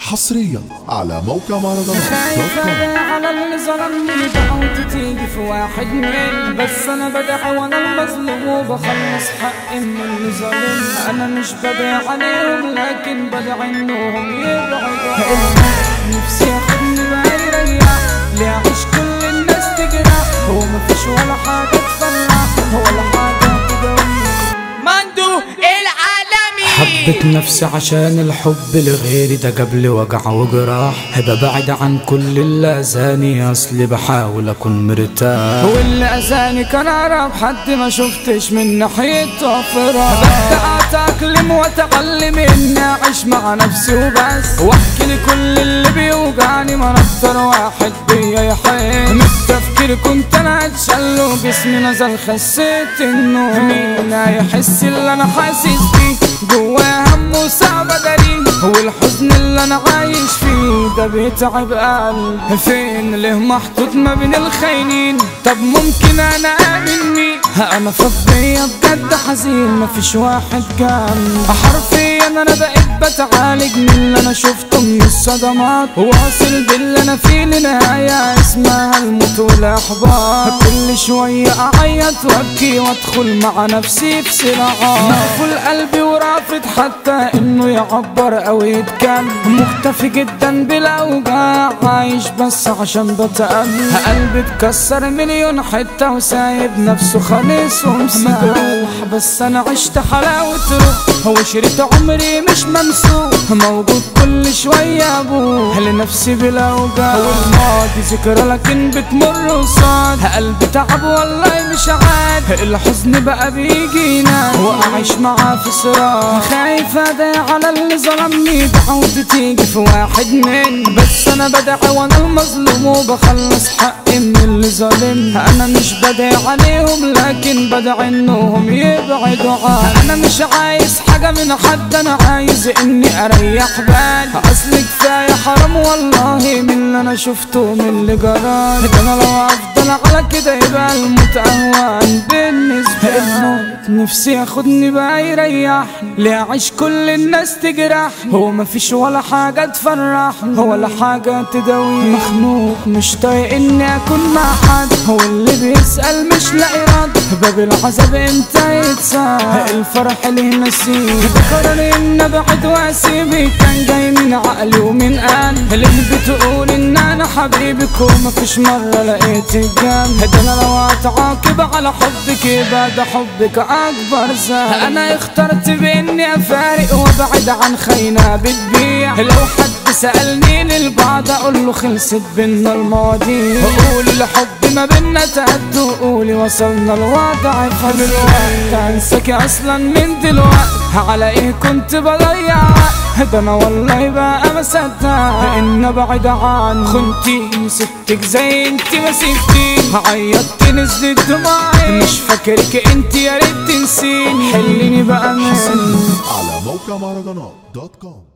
حصريا على موقع مهرجانات دوت كوم. خايفة على اللي ظلمني دعوت تيجي في واحد من بس انا بدعي وانا المظلوم وبخلص حقي من اللي ظلمني انا مش بدعي عليهم لكن بدعي انهم يبعدوا نفسي ياخدني بقى يريح ليه اعيش كل الناس تجرح هو مفيش ولا حاجة تفرح ولا حاجة تدوم مندو العالمي حبيت نفسي عشان الحب لغيري ده جاب لي وجع وجراح هبقى بعيد عن كل اللي اذاني اصلي بحاول اكون مرتاح واللي اذاني كان اقرب حد ما شفتش من ناحيته فراق ببدا اتاقلم واتعلم اني اعيش مع نفسي وبس واحكي لكل اللي بيوجعني ما أنا اكتر واحد بيا يحس من التفكير كنت انا اتشل وجسمي نزل خسيت انه مين هيحس اللي انا حاسس بيه جواه هم وصعب اداري هو الحزن اللي انا عايش فيه ده بيتعب قلبي فين ليه محطوط ما بين الخاينين طب ممكن انا امن مين انا فضية بجد حزين مفيش واحد جنبي حرفيا انا بقيت بتعالج من اللي انا شفته من الصدمات واصل باللي انا فيه لنهاية اسمها الموت والاحباط كل شوية اعيط وابكي وادخل مع نفسي في صراعات مقفول قلبي ورافض حتى انه يعبر او يتكلم مختفي جدا بالاوجاع عايش بس عشان بتأمل قلبي اتكسر مليون حتة وسايب نفسه خالص ومسامح بس انا عشت حلاوة روح هو شريط عمري مش ممسوح موجود كل شوية ابوه لنفسي بالاوجاع والماضي ذكرى لكن بتمر وصاد قلبي تعب والله مش عاد الحزن بقى بيجينا واعيش معاه في صراع خايف ادعي على اللي ظلمني دعوتي تيجي في واحد من بس انا بدعي وانا المظلوم وبخلص حقي من اللي ظالمني انا مش بدعي عليهم لكن بدعي انهم يبعدوا عني انا مش عايز حاجة من حد انا عايز اني اريح بالي اصل كفاية حرام والله من اللي انا شفته من اللي جرالي ده انا لو افضل على كده يبقى الموت اهون بالنسبة لي نفسي ياخدني بقى يريحني ليه اعيش كل الناس تجرح هو مفيش ولا حاجة تفرحني ولا حاجة تداوي مخنوق مش طايق اني اكون مع حد هو اللي بيسأل مش لاقي رد باب العذاب امتى يتساب الفرح اللي نسيه بقرر ان ابعد واسيبك كان جاي من عقلي ومن قلبي اللي بتقول ان انا حبيبك ومفيش مرة لقيتك جنبي ده انا لو اتعاقب على حبك يبقى ده حبك اكبر ذنب انا اخترت باني افارق وابعد عن خاينة بتبيع لو حد سألني للبعض اقول له خلصت بينا المواضيع وقول الحب ما بينا تهد وقولي وصلنا الوضع فدلوقتي هنساكي اصلا من دلوقتي على ايه كنت بضيع ده انا والله بقى ما صدق ان ابعد عن خنتي سبتك زي انت ما سبتي عيطت نزلت دموعي مش فاكرك انت يا ريت تنسيني حليني بقى من على موقع مهرجانات دوت كوم